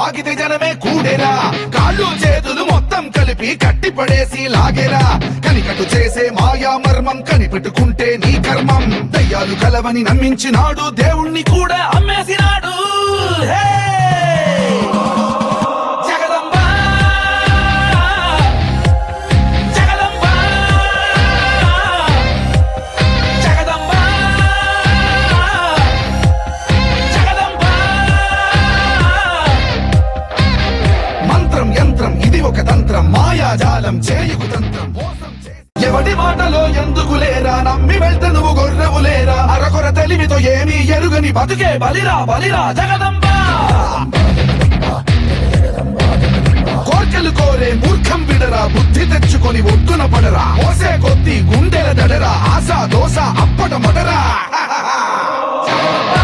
వాగితే జనమే కూడేరా కాళ్ళు చేతులు మొత్తం కలిపి కట్టి పడేసి లాగేరా కనికట్టు చేసే మాయా మర్మం కనిపెట్టుకుంటే నీ కర్మం దయ్యాలు కలవని నమ్మించినాడు దేవుణ్ణి కూడా అమ్మేసినాడు హే! జగదంబ జగదంబ జగదంబ జగదంబ మంత్రం యంత్రం ఇది ఒక తంత్రం మాయాజాలం చేయుకు తంత్రం మోసం చేసి- ఎవడి మాటలో ఎందుకు లేరా నమ్మి వెళ్తే నువ్వు గొర్రెవు లేరా అరకొర తెలివితో ఏమీ ఎరుగని బతుకే బలిరా బలిరా జగదంబ కోర్కెలు కోరే మూర్ఖం విడరా బుద్ధి తెచ్చుకొని ఒడ్డున పడరా మోసే కొద్ది గుండెల దడరా ఆశ దోశ అప్పట మడరా జగదంబ